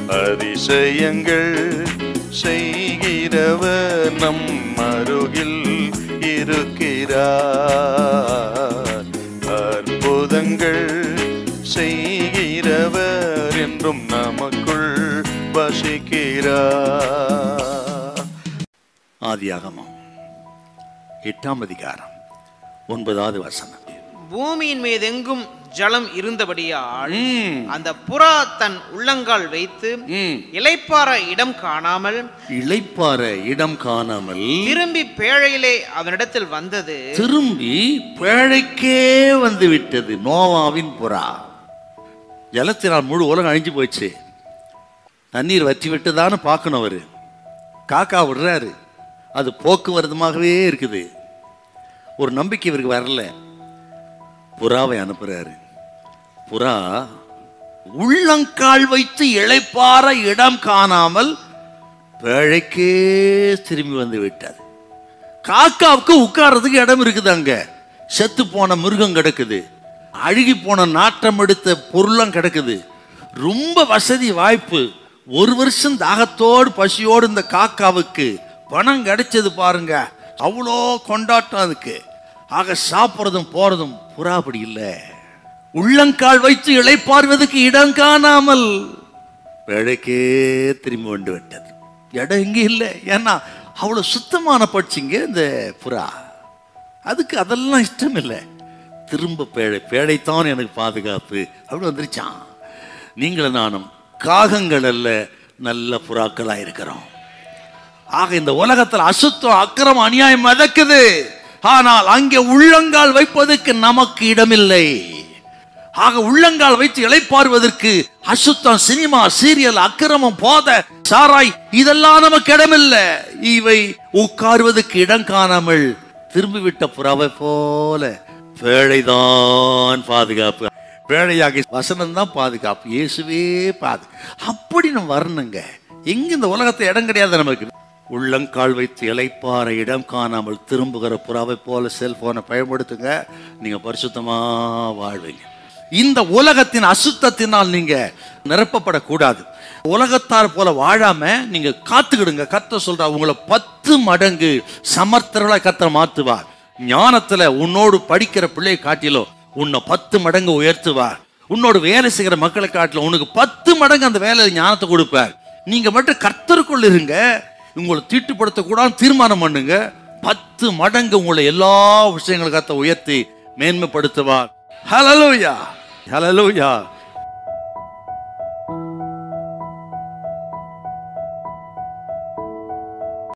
அதிசயங்கள் செய்கிறவர் நம் அருகில் இருக்கிறார் அற்புதங்கள் செய்கிறவர் என்றும் நமக்குள் வசிக்கிறார் ஆதியாகமம் எட்டாம் அதிகாரம் ஒன்பதாவது வசனம் பூமியின் மீதெங்கும் ஜலம் இருந்தபடியால் ம், அந்த புறா தன் உள்ளங்கால் வைத்து ம். இளைப்பாற இடம் காணாமல் இளைப்பாற இடம் காணாமல் திரும்பி பேழையிலே அவனிடத்தில் வந்தது திரும்பி பேழைக்கே வந்து விட்டது நோவாவின் புறா ஜலத்தினால் முழு உலகம் அழிஞ்சு போச்சு தண்ணீர் வற்றி விட்டுதான்னு பார்க்கணும் அவரு காக்கா விடுறாரு அது போக்குவரத்துமாகவே இருக்குது ஒரு நம்பிக்கை இவருக்கு வரல புறாவை அனுப்புறாரு புறா உள்ளங்கால் வைத்து இளைப்பாற இடம் காணாமல் பேழைக்கே திரும்பி வந்து விட்டது காக்காவுக்கு உட்கார்றதுக்கு இடம் இருக்குது அங்க செத்து போன மிருகம் கிடக்குது அழுகி போன நாட்டம் எடுத்த பொருளும் கிடக்குது ரொம்ப வசதி வாய்ப்பு ஒரு வருஷம் தாகத்தோடு பசியோடு இந்த காக்காவுக்கு பணம் கிடைச்சது பாருங்க அவ்வளோ கொண்டாட்டம் அதுக்கு ஆக சாப்பிட்றதும் போறதும் புறா அப்படி இல்லை உள்ளங்கால் வைத்து இளைப்பாறுவதற்கு இடம் காணாமல் வேலைக்கே திரும்பி வந்து விட்டது இடம் எங்கே இல்லை ஏன்னா அவ்வளோ சுத்தமான பட்சிங்க இந்த புறா அதுக்கு அதெல்லாம் இஷ்டம் இல்லை திரும்ப பேழை பேழைத்தான் எனக்கு பாதுகாப்பு அப்படி வந்துருச்சான் நீங்களும் நானும் காகங்கள் அல்ல நல்ல புறாக்களாக இருக்கிறோம் ஆக இந்த உலகத்தில் அசுத்தம் அக்கிரம் அநியாயம் மதக்குது ஆனால் அங்கே உள்ளங்கால் வைப்பதற்கு நமக்கு இடமில்லை ஆக உள்ளங்கால் வைத்து இளைப்பாறுவதற்கு அசுத்தம் சினிமா சீரியல் அக்கிரமம் போத சாராய் இதெல்லாம் நமக்கு இடமில்லை இவை உட்காருவதற்கு இடம் காணாமல் திரும்பிவிட்ட புறாவை போல பேழைதான் பாதுகாப்பு பேழையாகி வசனம் தான் பாதுகாப்பு இயேசுவே பாது அப்படி நம்ம வரணுங்க எங்க இந்த உலகத்துல இடம் கிடையாது நமக்கு உள்ளங்கால் வைத்து இளைப்பாற இடம் காணாமல் திரும்புகிற புறாவை போல செல்போனை பயன்படுத்துங்க நீங்க பரிசுத்தமா வாழ்வீங்க இந்த உலகத்தின் அசுத்தத்தினால் நீங்க நிரப்பப்படக்கூடாது உலகத்தார் போல வாழாம நீங்க காத்துக்கிடுங்க கத்த சொல்றா உங்களை பத்து மடங்கு சமர்த்தர்களாய் கத்த மாத்துவார் ஞானத்துல உன்னோடு படிக்கிற பிள்ளையை காட்டிலோ உன்னை பத்து மடங்கு உயர்த்துவார் உன்னோடு வேலை செய்கிற மக்களை காட்டிலும் உனக்கு பத்து மடங்கு அந்த வேலையில் ஞானத்தை கொடுப்பார் நீங்க மட்டும் கர்த்தருக்குள் இருங்க உங்களை தீட்டுப்படுத்த கூட தீர்மானம் பண்ணுங்க பத்து மடங்கு உங்களை எல்லா விஷயங்களும் கத்த உயர்த்தி மேன்மைப்படுத்துவார் ஹலலூயா ஹலலூயா